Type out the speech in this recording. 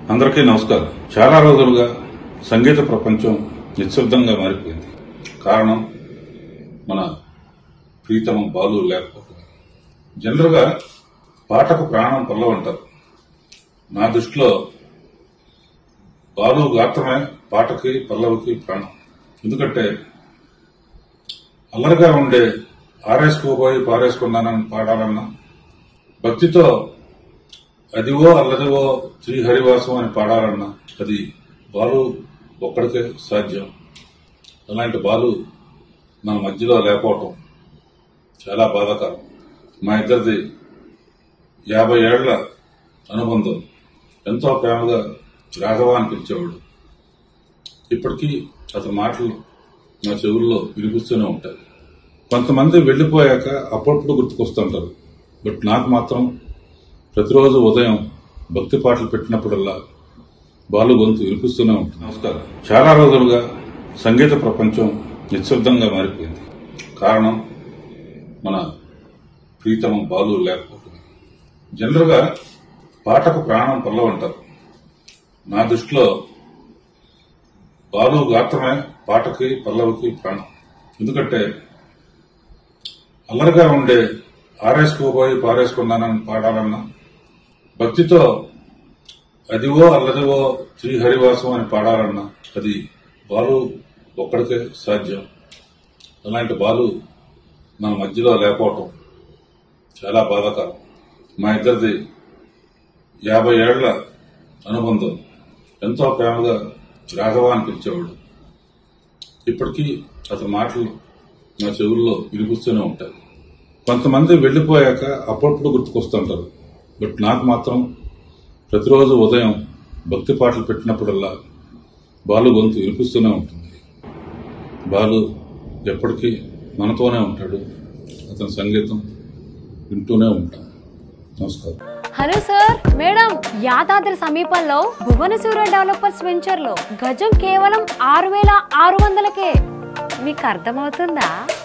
అందరికీ నమస్కారం చాలా రోజులుగా సంగీత ప్రపంచం నిశ్శబ్దంగా మారిపోయింది కారణం మన ప్రీతమ బాలు లేకపోవడం జనరల్గా పాటకు ప్రాణం పల్లవంటారు నా దృష్టిలో బాలు గాత్రమే పాటకి పల్లవికి ప్రాణం ఎందుకంటే అల్లరిగా ఉండే ఆరేసుకోబోయి పారేసుకున్నానని పాడాలన్నా భక్తితో అదివో అల్లదివో శ్రీహరివాసం అని పాడాలన్నా అది బాలు ఒక్కడికే సాధ్యం అలాంటి బాలు మన మధ్యలో లేకపోవటం చాలా బాధాకరం మా ఇద్దరిది యాభై ఏళ్ల అనుబంధం ఎంతో ప్రేమగా రాఘవ అని పిలిచేవాడు ఇప్పటికీ అతని మాటలు నా చెవుల్లో వినిపిస్తూనే ఉంటాయి కొంతమంది వెళ్లిపోయాక అప్పుడప్పుడు గుర్తుకొస్తుంటారు బట్ నాకు మాత్రం ప్రతిరోజు ఉదయం భక్తి పాటలు పెట్టినప్పుడల్లా బాలు గొంతు వినిపిస్తూనే ఉంటుంది నమస్కారం చాలా రోజులుగా సంగీత ప్రపంచం నిశ్శబ్దంగా మారిపోయింది కారణం మన ప్రీతమ బాలు లేకపోవడం జనరల్గా పాటకు ప్రాణం పల్లవంటారు నా దృష్టిలో బాలు గాత్రమే పాటకి పల్లవికి ప్రాణం ఎందుకంటే అల్లరిగా ఉండే ఆరేసుకోబోయి పారేసుకున్నానని పాడాలన్నా భక్తితో అదివో అల్లదివో శ్రీహరివాసం అని పాడాలన్నా అది బాలు ఒక్కడికే సాధ్యం అలాంటి బాలు మన మధ్యలో లేకపోవటం చాలా బాధాకరం మా ఇద్దరిది యాభై ఏళ్ల అనుబంధం ఎంతో ప్రేమగా రాఘవ అని పిలిచేవాడు ఇప్పటికీ అతని మాటలు నా చెవుల్లో వినిపిస్తూనే ఉంటాయి కొంతమంది వెళ్లిపోయాక అప్పుడప్పుడు గుర్తుకొస్తుంటారు బట్ నాకు మాత్రం ప్రతిరోజు ఉదయం భక్తి పాటలు పెట్టినప్పుడల్లా బాలు గొంతు వినిపిస్తూనే ఉంటుంది బాలు ఎప్పటికీ మనతోనే ఉంటాడు అతని సంగీతం వింటూనే ఉంటాం నమస్కారం హలో సార్ మేడం యాదాద్రి సమీపంలో భువనసూర డెవలపర్స్ వెంచర్ లో గజం కేవలం ఆరు వేల ఆరు వందలకే మీకు అర్థమవుతుందా